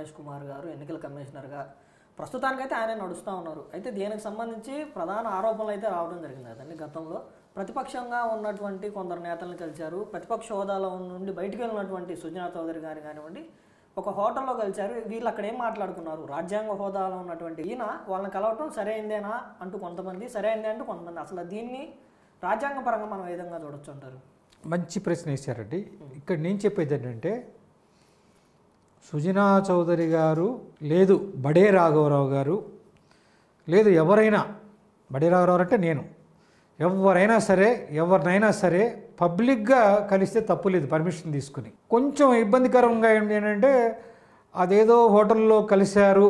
రమేష్ కుమార్ గారు ఎన్నికల కమిషనర్గా ప్రస్తుతానికైతే ఆయన నడుస్తూ ఉన్నారు అయితే దీనికి సంబంధించి ప్రధాన ఆరోపణలు అయితే రావడం జరిగింది కదండి గతంలో ప్రతిపక్షంగా ఉన్నటువంటి కొందరు నేతలను కలిశారు ప్రతిపక్ష హోదాలో నుండి బయటికి వెళ్ళినటువంటి సుజనా చౌదరి గారు కానివ్వండి ఒక హోటల్లో కలిశారు వీళ్ళు అక్కడ ఏం మాట్లాడుకున్నారు రాజ్యాంగ హోదాలో ఉన్నటువంటి ఈయన వాళ్ళని కలవటం సరైందేనా అంటూ కొంతమంది సరైందే అంటూ కొంతమంది అసలు దీన్ని రాజ్యాంగ పరంగా మనం ఏ విధంగా చూడొచ్చు అంటారు మంచి ప్రశ్న వేశారండి ఇక్కడ నేను చెప్పేది ఏంటంటే సుజనా చౌదరి గారు లేదు బడే రాఘవరావు గారు లేదు ఎవరైనా బడే రాఘవరావు అంటే నేను ఎవరైనా సరే ఎవరినైనా సరే పబ్లిక్గా కలిస్తే తప్పు లేదు పర్మిషన్ తీసుకుని కొంచెం ఇబ్బందికరంగా ఏంటి ఏంటంటే అదేదో హోటల్లో కలిశారు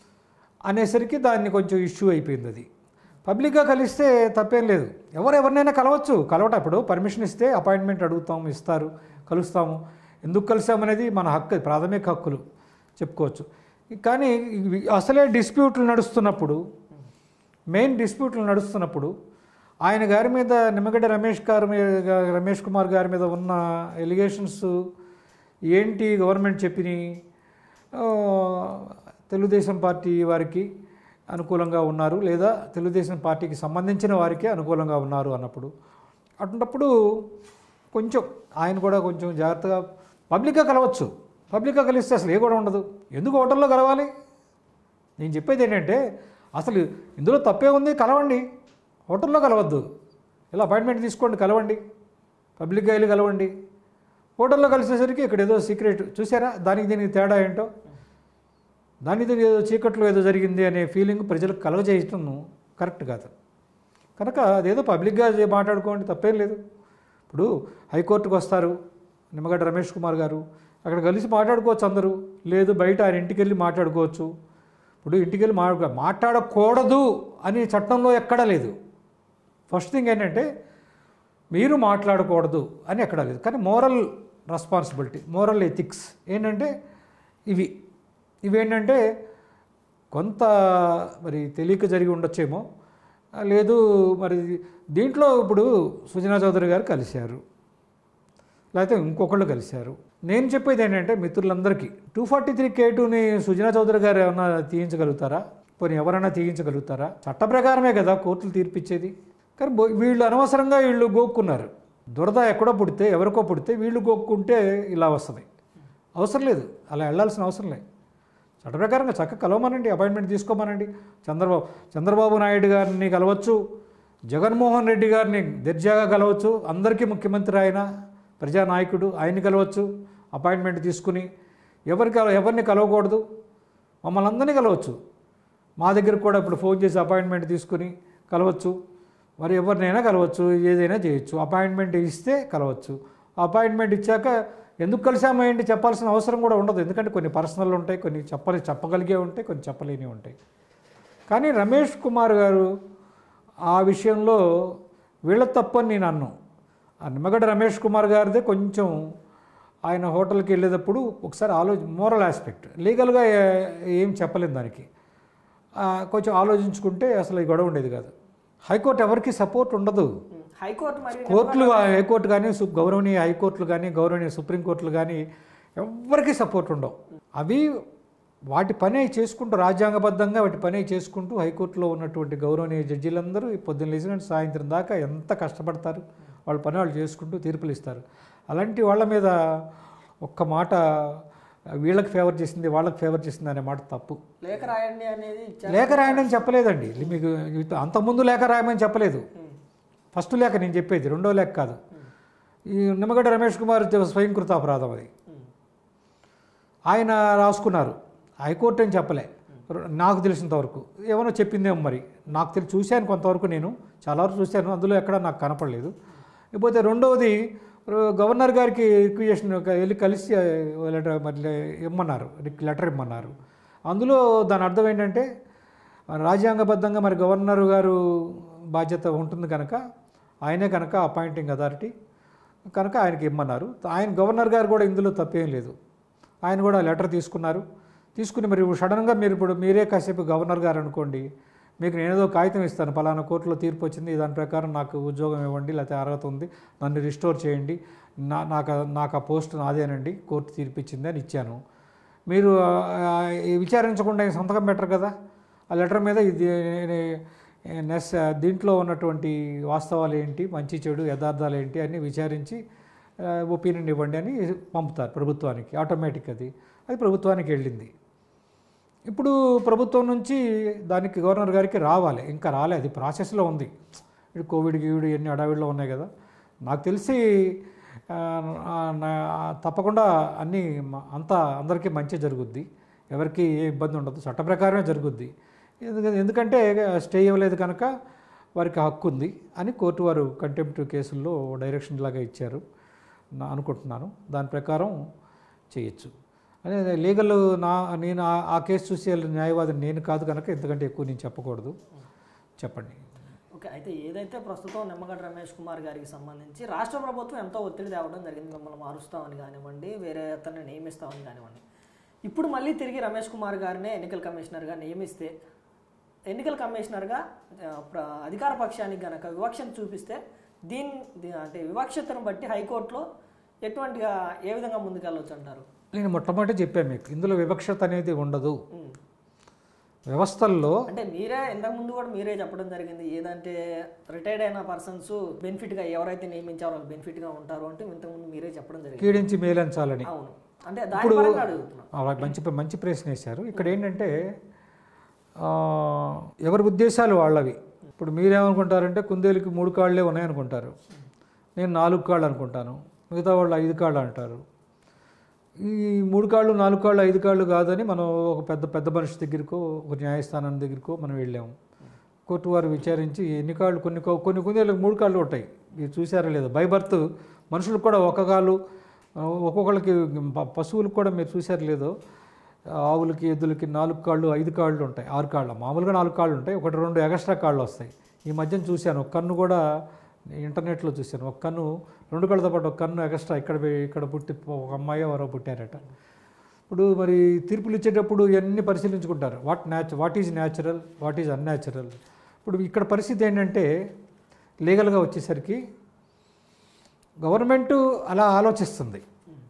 అనేసరికి దాన్ని కొంచెం ఇష్యూ అయిపోయింది అది పబ్లిక్గా కలిస్తే తప్పేం లేదు ఎవరు ఎవరినైనా కలవచ్చు కలవటం ఇప్పుడు పర్మిషన్ ఇస్తే అపాయింట్మెంట్ అడుగుతాం ఇస్తారు కలుస్తాము ఎందుకు కలిసామనేది మన హక్కు అది, ప్రాథమిక హక్కులు చెప్పుకోవచ్చు కానీ ఇవి అసలే డిస్ప్యూట్లు నడుస్తున్నప్పుడు మెయిన్ డిస్ప్యూట్లు నడుస్తున్నప్పుడు ఆయన గారి మీద నిమ్మగడ్డ రమేష్ గారి మీద రమేష్ కుమార్ గారి మీద ఉన్న ఎలిగేషన్స్ ఏంటి గవర్నమెంట్ చెప్పినాయి ఆ, తెలుగుదేశం పార్టీ వారికి అనుకూలంగా ఉన్నారు లేదా తెలుగుదేశం పార్టీకి సంబంధించిన వారికి అనుకూలంగా ఉన్నారు అన్నప్పుడు అటువంటప్పుడు కొంచెం ఆయన కూడా కొంచెం జాగ్రత్తగా పబ్లిక్గా కలవచ్చు పబ్లిక్గా కలిస్తే అసలు ఏ కూడా ఉండదు ఎందుకు హోటల్లో కలవాలి నేను చెప్పేది ఏంటంటే అసలు ఇందులో తప్పే ఉంది కలవండి హోటల్లో కలవద్దు ఇలా అపాయింట్మెంట్ తీసుకోండి కలవండి పబ్లిక్గా వెళ్ళి కలవండి హోటల్లో కలిసేసరికి ఇక్కడ ఏదో సీక్రెట్ చూసారా దానికి దీనికి తేడా ఏంటో దాని దీనికి ఏదో చీకట్లో ఏదో జరిగింది అనే ఫీలింగ్ ప్రజలకు కలగజేయటం కరెక్ట్ కాదు కనుక అదేదో పబ్లిక్గా చే- మాట్లాడుకోండి తప్పేం లేదు ఇప్పుడు హైకోర్టుకు వస్తారు నిమ్మగడ్డ రమేష్ కుమార్ గారు అక్కడ కలిసి మాట్లాడుకోవచ్చు అందరూ లేదు బయట ఆయన ఇంటికి వెళ్ళి మాట్లాడుకోవచ్చు ఇప్పుడు ఇంటికి వెళ్ళి మాట్లాడుకో మాట్లాడకూడదు అని చట్టంలో ఎక్కడా లేదు ఫస్ట్ థింగ్ ఏంటంటే మీరు మాట్లాడకూడదు అని ఎక్కడా లేదు కానీ మోరల్ రెస్పాన్సిబిలిటీ మోరల్ ఎథిక్స్ ఏంటంటే ఇవి ఇవేంటంటే కొంత మరి తెలియక జరిగి ఉండొచ్చేమో ఆ, లేదు మరి దీంట్లో ఇప్పుడు సుజనా చౌదరి గారు కలిశారు లేకపోతే ఇంకొకళ్ళు కలిశారు నేను చెప్పేది ఏంటంటే మిత్రులందరికీ టూ ఫార్టీ త్రీ కే టూని సుజనా చౌదరి గారు ఏమన్నా తీయించగలుగుతారా పోనీ ఎవరైనా తీయించగలుగుతారా చట్ట ప్రకారమే కదా కోర్టులు తీర్పిచ్చేది కానీ బో- వీళ్ళు అనవసరంగా వీళ్ళు గోక్కున్నారు దురద ఎక్కడో పుడితే ఎవరికో పుడితే వీళ్ళు గోక్కుంటే ఇలా వస్తుంది అవసరం లేదు అలా వెళ్ళాల్సిన అవసరం లేదు చట్ట ప్రకారంగా చక్క కలవమనండి అపాయింట్మెంట్ తీసుకోమనండి చంద్రబాబు చంద్రబాబు నాయుడు గారిని కలవచ్చు జగన్మోహన్ రెడ్డి గారిని దర్జాగా కలవచ్చు అందరికీ ముఖ్యమంత్రి ఆయన ప్రజానాయకుడు ఆయన్ని కలవచ్చు అపాయింట్మెంట్ తీసుకుని ఎవరి కల ఎవరిని కలవకూడదు మమ్మల్ని అందరినీ కలవచ్చు మా దగ్గరకు కూడా ఇప్పుడు ఫోన్ చేసి అపాయింట్మెంట్ తీసుకుని కలవచ్చు మరి ఎవరినైనా కలవచ్చు ఏదైనా చేయొచ్చు అపాయింట్మెంట్ ఇస్తే కలవచ్చు అపాయింట్మెంట్ ఇచ్చాక ఎందుకు కలిసామో ఏంటి చెప్పాల్సిన అవసరం కూడా ఉండదు ఎందుకంటే కొన్ని పర్సనల్ ఉంటాయి కొన్ని చెప్పలే చెప్పగలిగే ఉంటాయి కొన్ని చెప్పలేనివి ఉంటాయి కానీ రమేష్ కుమార్ గారు ఆ విషయంలో వీళ్ళ తప్పని నేను అన్ను ఆ నిమ్మగడ్డ రమేష్ కుమార్ గారిదే కొంచెం ఆయన హోటల్కి వెళ్ళేటప్పుడు ఒకసారి ఆలోచి మోరల్ ఆస్పెక్ట్ లీగల్గా ఏ- ఏం చెప్పలేం దానికి ఆ, కొంచెం ఆలోచించుకుంటే అసలు ఈ గొడవ ఉండేది కాదు హైకోర్టు ఎవరికి సపోర్ట్ ఉండదు హైకోర్టు మరి కోర్టులు హైకోర్టు కానీ సు- గౌరవనీయ హైకోర్టులు కానీ గౌరవనీయ సుప్రీంకోర్టులు కానీ ఎవ్వరికీ సపోర్ట్ ఉండవు అవి వాటి పని అవి చేసుకుంటూ రాజ్యాంగబద్ధంగా వాటి పని అవి చేసుకుంటూ హైకోర్టులో ఉన్నటువంటి గౌరవనీయ జడ్జీలందరూ ఈ పొద్దున్న లేచిన సాయంత్రం దాకా ఎంత కష్టపడతారు వాళ్ళ పని వాళ్ళు చేసుకుంటూ తీర్పులు ఇస్తారు అలాంటి వాళ్ళ మీద ఒక్క మాట వీళ్ళకి ఫేవర్ చేసింది వాళ్ళకి ఫేవర్ చేసింది అనే మాట తప్పు లేఖ రాయండి అనేది ఇచ్చారు లేఖ రాయండి అని చెప్పలేదండి ఇది మీకు అంతకుముందు లేఖ రాయమని చెప్పలేదు ఫస్ట్ లేఖ నేను చెప్పేది రెండో లేఖ కాదు ఈ నిమ్మగడ్డ రమేష్ కుమార్ స్వయంకృత అపరాధం అది ఆయన రాసుకున్నారు హైకోర్టు అని చెప్పలే నాకు తెలిసినంత వరకు ఏమన్నా చెప్పిందేమో మరి నాకు తెలిసి చూశాను కొంతవరకు నేను చాలా వరకు చూశాను అందులో ఎక్కడ నాకు కనపడలేదు ఇకపోతే రెండవది గవర్నర్ గారికి రిక్వెషన్ వెళ్ళి కలిసి ఆ, లెటర్ మరి ఇమ్మన్నారు లెటర్ ఇమ్మన్నారు అందులో దాని అర్థం ఏంటంటే రాజ్యాంగబద్ధంగా మరి గవర్నర్ గారు బాధ్యత ఉంటుంది కనుక ఆయనే కనుక అపాయింటింగ్ అథారిటీ కనుక ఆయనకి ఇమ్మన్నారు ఆయన గవర్నర్ గారు కూడా ఇందులో తప్పేం లేదు ఆయన కూడా లెటర్ తీసుకున్నారు తీసుకుని మరి సడన్గా మీరు ఇప్పుడు మీరే కాసేపు గవర్నర్ గారు అనుకోండి మీకు నేను ఏదో కాగితం ఇస్తాను పలానా కోర్టులో తీర్పు వచ్చింది దాని ప్రకారం నాకు ఉద్యోగం ఇవ్వండి లేకపోతే అర్హత ఉంది నన్ను రిస్టోర్ చేయండి నా నాకు నాకు ఆ పోస్ట్ నాదేనండి కోర్టు తీర్పు ఇచ్చింది అని ఇచ్చాను మీరు ఆ, ఈ విచారించకుండా ఈ సంతకం పెట్టరు కదా ఆ లెటర్ మీద ఇది నెస్ దీంట్లో ఉన్నటువంటి వాస్తవాలు ఏంటి మంచి చెడు యథార్థాలు ఏంటి అన్నీ విచారించి ఒపీనియన్ ఇవ్వండి అని పంపుతారు ప్రభుత్వానికి ఆటోమేటిక్ అది అది ప్రభుత్వానికి వెళ్ళింది ఇప్పుడు ప్రభుత్వం నుంచి దానికి గవర్నర్ గారికి రావాలి ఇంకా రాలే అది ప్రాసెస్లో ఉంది ఇప్పుడు కోవిడ్ గీవిడ్ ఎన్ని అడావిడిలో ఉన్నాయి కదా నాకు తెలిసి ఆ, ఆ, నా- తప్పకుండా అన్నీ మ- అంతా అందరికీ మంచి జరుగుద్ది ఎవరికి ఏ ఇబ్బంది ఉండదు చట్ట ప్రకారమే జరుగుద్ది ఎందుక- ఎందుకంటే స్టే ఇవ్వలేదు కనుక వారికి హక్కు ఉంది అని కోర్టు వారు కంటెంప్ట్ కేసుల్లో డైరెక్షన్ లాగా ఇచ్చారు నా అనుకుంటున్నాను దాని ప్రకారం చేయొచ్చు అదే లీగల్ నా నేను ఆ- ఆ కేసు చూసి న్యాయవాది నేను కాదు కనుక ఎందుకంటే ఎక్కువ నేను చెప్పకూడదు చెప్పండి ఓకే అయితే ఏదైతే ప్రస్తుతం నిమ్మగడ్డ రమేష్ కుమార్ గారికి సంబంధించి రాష్ట్ర ప్రభుత్వం ఎంతో ఒత్తిడి తేవడం జరిగింది మిమ్మల్ని మారుస్తామని కానివ్వండి వేరే అతన్ని నియమిస్తామని కానివ్వండి ఇప్పుడు మళ్ళీ తిరిగి రమేష్ కుమార్ గారినే ఎన్నికల కమిషనర్గా నియమిస్తే ఎన్నికల కమిషనర్గా ఆ, ప్ర- అధికార పక్షానికి గనక వివక్షను చూపిస్తే దీని దీ- అంటే వివక్షతను బట్టి హైకోర్టులో ఎటువంటిగా ఏ విధంగా ముందుకెళ్ళొచ్చు అంటారు నేను మొట్టమొదటి చెప్పాను మీకు ఇందులో వివక్షత అనేది ఉండదు ఉమ్. వ్యవస్థల్లో అంటే మీరే ఇంతకు ముందు కూడా మీరే చెప్పడం జరిగింది ఏదంటే రిటైర్డ్ అయిన పర్సన్స్ బెనిఫిట్గా ఎవరైతే నియమించారో వాళ్ళు బెనిఫిట్గా ఉంటారు అంటే ఇంతకుముందు మీరే చెప్పడం జరిగింది కీడించి మేలంచాలని అవును అంటే దాని పరంగా అడుగుతున్నాం అలా మంచి మంచి ప్రశ్న వేశారు ఇక్కడ ఏంటంటే ఆ, ఎవరి ఉద్దేశాలు వాళ్ళవి ఇప్పుడు మీరేమనుకుంటారంటే కుందేలుకి మూడు కాళ్ళే ఉన్నాయనుకుంటారు నేను నాలుగు కాళ్ళు అనుకుంటాను మిగతా వాళ్ళు ఐదు కాళ్ళు అంటారు ఈ మూడు కాళ్ళు నాలుగు కాళ్ళు ఐదు కాళ్ళు కాదని మనం ఒక పెద్ద పెద్ద మనిషి దగ్గరికో ఒక న్యాయస్థానం దగ్గరికో మనం వెళ్ళాము కోర్టు వారు విచారించి ఎన్ని కాళ్ళు కొన్ని కో- కొన్ని కుందేలకు మూడు కాళ్ళు ఉంటాయి మీరు చూసారా లేదా బై బర్త్ మనుషులకు కూడా ఒక కాళ్ళు ఆ, ఒక్కొక్కళ్ళకి ప- పశువులకు కూడా మీరు చూసారు లేదో ఆవులకి ఎద్దులకి నాలుగు కాళ్ళు ఐదు కాళ్ళు ఉంటాయి ఆరు కాళ్ళు మామూలుగా నాలుగు కాళ్ళు ఉంటాయి ఒకటి రెండు ఎక్స్ట్రా కాళ్ళు వస్తాయి ఈ మధ్యన చూశాను ఒక కన్ను కూడా ఇంటర్నెట్లో చూశాను ఒక కన్ను రెండు కళ్ళతో పాటు ఒక కన్ను ఎక్స్ట్రా ఇక్కడ పె- ఇక్కడ పుట్టి ఒక అమ్మాయి ఎవరో పుట్టారట ఇప్పుడు మరి తీర్పులు ఇచ్చేటప్పుడు ఇవన్నీ పరిశీలించుకుంటారు what nat what is natural what is unnatural ఇప్పుడు ఇక్కడ పరిస్థితి ఏంటంటే లీగల్గా వచ్చేసరికి గవర్నమెంట్ అలా ఆలోచిస్తుంది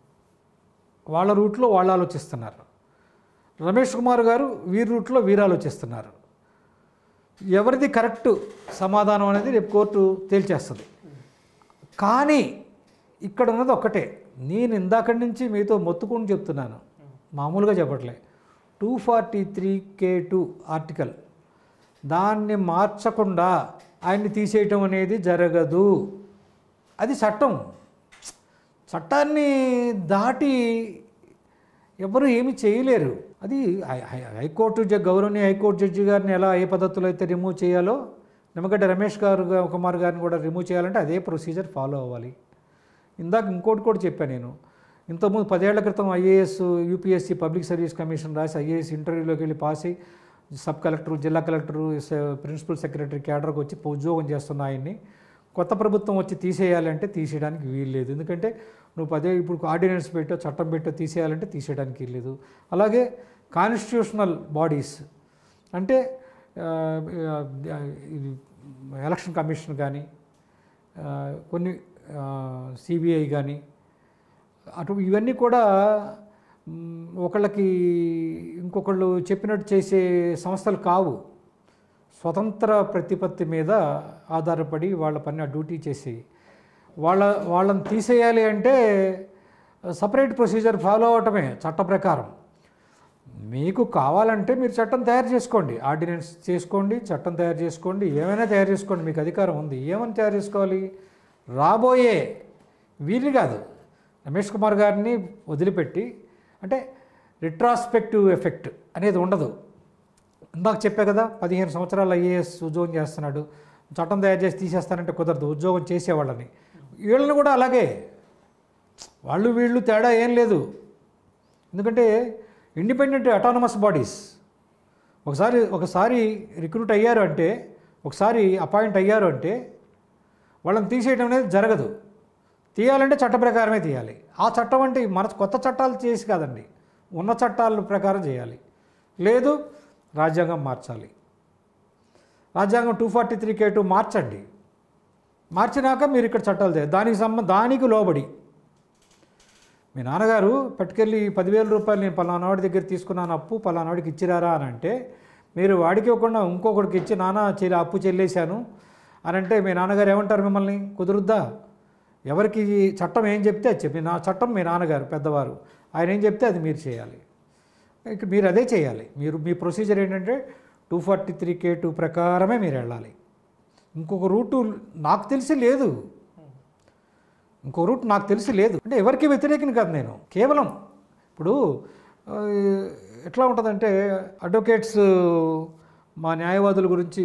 వాళ్ళ రూట్లో వాళ్ళు ఆలోచిస్తున్నారు రమేష్ కుమార్ గారు వీరి రూట్లో వీరు ఆలోచిస్తున్నారు ఎవరిది కరెక్ట్ సమాధానం అనేది రేపు కోర్టు తేల్చేస్తుంది కానీ ఇక్కడ ఉన్నది ఒక్కటే నేను ఇందాకటి నుంచి మీతో మొత్తుకుని చెప్తున్నాను మామూలుగా చెప్పట్లే two forty three K two article దాన్ని మార్చకుండా ఆయన్ని తీసేయటం అనేది జరగదు అది చట్టం చట్టాన్ని దాటి ఎవరు ఏమి చేయలేరు అది హై- హై- హైకోర్టు జ గౌరవనీయ హైకోర్టు జడ్జి గారిని ఎలా ఏ పద్ధతిలో అయితే రిమూవ్ చేయాలో నిమ్మగడ్డ రమేష్ గారు గా- కుమార్ గారిని కూడా రిమూవ్ చేయాలంటే అదే ప్రొసీజర్ ఫాలో అవ్వాలి ఇందాక ఇంకోటి కూడా చెప్పాను నేను ఇంతకుముందు పదేళ్ల క్రితం IAS UPSC public service commission రాసి ఐఏఎస్ ఇంటర్వ్యూలోకి వెళ్ళి పాస్ అయ్యి సబ్ కలెక్టర్ జిల్లా కలెక్టర్ ప్రిన్సిపల్ సెక్రటరీ క్యాడర్కి వచ్చి ఉద్యోగం చేస్తున్న ఆయన్ని కొత్త ప్రభుత్వం వచ్చి తీసేయాలంటే తీసేయడానికి వీలు లేదు ఎందుకంటే నువ్వు పదే ఇప్పుడు ఆర్డినెన్స్ పెట్టో చట్టం పెట్టో తీసేయాలంటే తీసేయడానికి వీలు లేదు అలాగే కాన్స్టిట్యూషనల్ బాడీస్ అంటే ఆ, ఆ, ఇది ఎలక్షన్ కమిషన్ కానీ ఆ, కొన్ని సిబిఐ కానీ అటు ఇవన్నీ కూడా మ్, ఒకళ్ళకి ఇంకొకళ్ళు చెప్పినట్టు చేసే సంస్థలు కావు స్వతంత్ర ప్రతిపత్తి మీద ఆధారపడి వాళ్ళ పని ఆ డ్యూటీ చేసి వాళ్ళ వాళ్ళని తీసేయాలి అంటే సపరేట్ ప్రొసీజర్ ఫాలో అవటమే చట్ట ప్రకారం మీకు కావాలంటే మీరు చట్టం తయారు చేసుకోండి ఆర్డినెన్స్ చేసుకోండి చట్టం తయారు చేసుకోండి ఏమైనా తయారు చేసుకోండి మీకు అధికారం ఉంది ఏమని తయారు చేసుకోవాలి రాబోయే వీరిని కాదు రమేష్ కుమార్ గారిని వదిలిపెట్టి అంటే రిట్రాస్పెక్టివ్ ఎఫెక్ట్ అనేది ఉండదు ఇందాక చెప్పా కదా పదిహేను సంవత్సరాలు ఐఏఎస్ ఉద్యోగం చేస్తున్నాడు చట్టం తయారు చేసి తీసేస్తానంటే కుదరదు ఉద్యోగం చేసేవాళ్ళని వీళ్ళని కూడా అలాగే వాళ్ళు వీళ్ళు తేడా ఏం లేదు ఎందుకంటే ఇండిపెండెంట్ అటానమస్ బాడీస్ ఒకసారి ఒకసారి రిక్రూట్ అయ్యారు అంటే ఒకసారి అపాయింట్ అయ్యారు అంటే వాళ్ళని తీసేయడం అనేది జరగదు తీయాలంటే చట్ట ప్రకారమే తీయాలి ఆ చట్టం అంటే మన కొత్త చట్టాలు చేసి కాదండి ఉన్న చట్టాల ప్రకారం చేయాలి లేదు రాజ్యాంగం మార్చాలి రాజ్యాంగం two forty three K two మార్చండి మార్చినాక మీరు ఇక్కడ చట్టాలు చేయాలి దానికి సంబంధ దానికి లోబడి మీ నాన్నగారు పట్టుకెళ్ళి పదివేల రూపాయలు నేను పలానావాడి దగ్గర తీసుకున్నాను అప్పు పలానావాడికి ఇచ్చిరారా అని అంటే మీరు వాడికి ఇవ్వకుండా ఇంకొకడికి ఇచ్చి నాన్న చెల్లి అప్పు చెల్లేశాను అని అంటే మీ నాన్నగారు ఏమంటారు మిమ్మల్ని కుదురుద్దా ఎవరికి ఈ చట్టం ఏం చెప్తే అది చెప్పి నా చట్టం మీ నాన్నగారు పెద్దవారు ఆయన ఏం చెప్తే అది మీరు చేయాలి ఇక మీరు అదే చేయాలి మీరు మీ ప్రొసీజర్ ఏంటంటే two forty three K two ప్రకారమే మీరు వెళ్ళాలి ఇంకొక రూటు నాకు తెలిసి లేదు ఇంకో రూట్ నాకు తెలిసి లేదు అంటే ఎవరికి వ్యతిరేకం కాదు నేను కేవలం ఇప్పుడు ఆ, ఎట్లా ఉంటుందంటే అడ్వకేట్స్ మా న్యాయవాదుల గురించి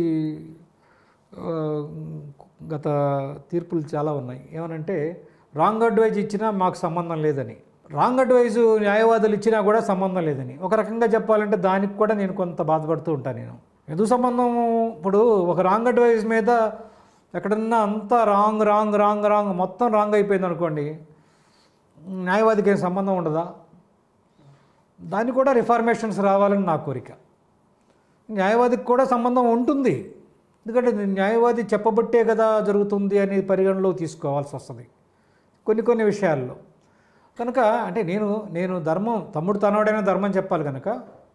ఆ, గత తీర్పులు చాలా ఉన్నాయి ఏమనంటే రాంగ్ అడ్వైజ్ ఇచ్చినా మాకు సంబంధం లేదని రాంగ్ అడ్వైజ్ న్యాయవాదులు ఇచ్చినా కూడా సంబంధం లేదని ఒక రకంగా చెప్పాలంటే దానికి కూడా నేను కొంత బాధపడుతూ ఉంటాను నేను ఎందుకు సంబంధం ఇప్పుడు ఒక రాంగ్ అడ్వైజ్ మీద ఎక్కడన్నా అంతా రాంగ్ రాంగ్ రాంగ్ రాంగ్ మొత్తం రాంగ్ అయిపోయింది అనుకోండి న్యాయవాదికి ఏం సంబంధం ఉండదా దానికి కూడా రిఫార్మేషన్స్ రావాలని నా కోరిక న్యాయవాదికి కూడా సంబంధం ఉంటుంది ఎందుకంటే న్యాయవాది చెప్పబట్టే కదా జరుగుతుంది అని పరిగణలో తీసుకోవాల్సి వస్తుంది కొన్ని కొన్ని విషయాల్లో కనుక అంటే నేను నేను ధర్మం తమ్ముడు తనవాడైనా ధర్మం చెప్పాలి కనుక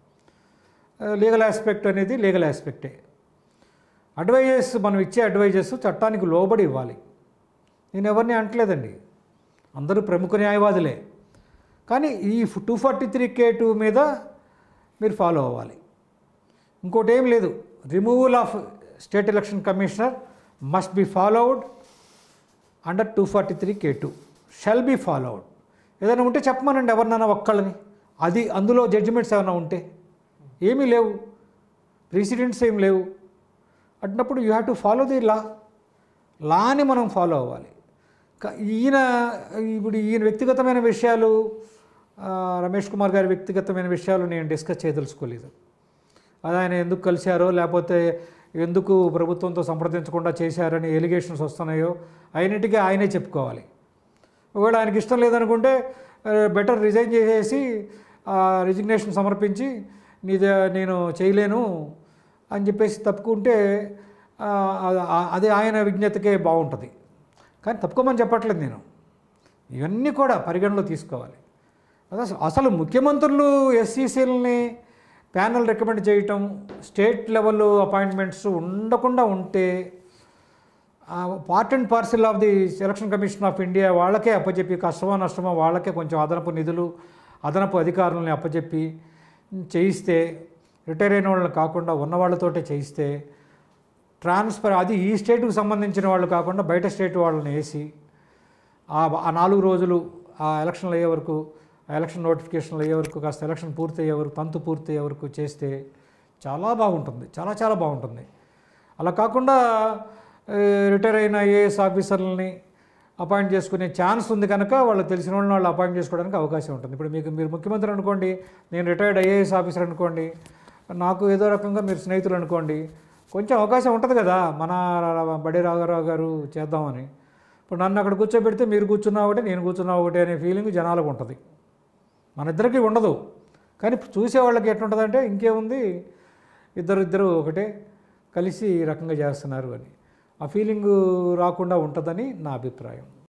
లీగల్ ఆస్పెక్ట్ అనేది లీగల్ ఆస్పెక్టే అడ్వైజెస్ మనం ఇచ్చే అడ్వైజెస్ చట్టానికి లోబడి ఇవ్వాలి నేను ఎవరిని అంటలేదండి అందరూ ప్రముఖ న్యాయవాదులే కానీ ఈ two forty three K two మీద మీరు ఫాలో అవ్వాలి ఇంకోటి ఏం లేదు removal of state election commissioner must be followed under two forty three K two shall be followed ఏదైనా ఉంటే చెప్పమనండి ఎవరినైనా ఒక్కళ్ళని అది అందులో జడ్జిమెంట్స్ ఏమైనా ఉంటే ఏమీ లేవు ప్రెసిడెంట్స్ ఏం లేవు అట్టినప్పుడు you have to follow the law లాని మనం ఫాలో అవ్వాలి క- ఈయన ఇప్పుడు ఈయన వ్యక్తిగతమైన విషయాలు ఆ, రమేష్ కుమార్ గారి వ్యక్తిగతమైన విషయాలు నేను డిస్కస్ చేయదలుచుకోలేదు అది ఆయన ఎందుకు కలిశారో లేకపోతే ఎందుకు ప్రభుత్వంతో సంప్రదించకుండా చేశారని ఎలిగేషన్స్ వస్తున్నాయో అయినట్టుగా ఆయనే చెప్పుకోవాలి ఒకవేళ ఆయనకి ఇష్టం లేదనుకుంటే బెటర్ రిజైన్ చేసేసి రిజిగ్నేషన్ సమర్పించి నీది నేను చేయలేను అని చెప్పేసి తప్పుకుంటే ఆ, ఆ- అది ఆయన విజ్ఞతకే బాగుంటుంది కానీ తప్పుకోమని చెప్పట్లేదు నేను ఇవన్నీ కూడా పరిగణలో తీసుకోవాలి అసలు అసలు ముఖ్యమంత్రులు ఎస్సీసీలని ప్యానల్ రికమెండ్ చేయటం స్టేట్ లెవెల్ అపాయింట్మెంట్స్ ఉండకుండా ఉంటే part and parcel of the election commission of India వాళ్ళకే అప్పచెప్పి కష్టమో నష్టమో వాళ్ళకే కొంచెం అదనపు నిధులు అదనపు అధికారులని అప్పచెప్పి చేయిస్తే రిటైర్ అయిన వాళ్ళని కాకుండా ఉన్న వాళ్ళతోటే చేయిస్తే ట్రాన్స్ఫర్ అది ఈ స్టేట్కి సంబంధించిన వాళ్ళు కాకుండా బయట స్టేట్ వాళ్ళని వేసి ఆ ఆ నాలుగు రోజులు ఆ ఎలక్షన్లు అయ్యే వరకు ఆ ఎలక్షన్ నోటిఫికేషన్లు అయ్యే వరకు కాస్త ఎలక్షన్ పూర్తి అయ్యే వరకు తంతు పూర్తి అయ్యే వరకు చేస్తే చాలా బాగుంటుంది చాలా చాలా బాగుంటుంది అలా కాకుండా ఏ, రిటైర్ అయిన ఐఏఎస్ ఆఫీసర్లని అపాయింట్ చేసుకునే ఛాన్స్ ఉంది కనుక వాళ్ళకి తెలిసిన వాళ్ళని వాళ్ళు అపాయింట్ చేసుకోవడానికి అవకాశం ఉంటుంది ఇప్పుడు మీకు మీరు ముఖ్యమంత్రి అనుకోండి నేను రిటైర్డ్ ఐఏఎస్ ఆఫీసర్ అనుకోండి నాకు ఏదో రకంగా మీరు స్నేహితులు అనుకోండి కొంచెం అవకాశం ఉంటుంది కదా మన బడి రాఘరావు గారు చేద్దామని ఇప్పుడు నన్ను అక్కడ కూర్చోబెడితే మీరు కూర్చున్నా ఒకటే నేను కూర్చున్నా ఒకటే అనే ఫీలింగ్ జనాలకు ఉంటుంది మన ఇద్దరికి ఉండదు కానీ చూసే వాళ్ళకి ఎట్లుంటుందంటే ఇంకేముంది ఇద్దరు ఇద్దరు ఒకటే కలిసి ఈ రకంగా చేస్తున్నారు అని ఆ ఫీలింగ్ రాకుండా ఉంటుందని నా అభిప్రాయం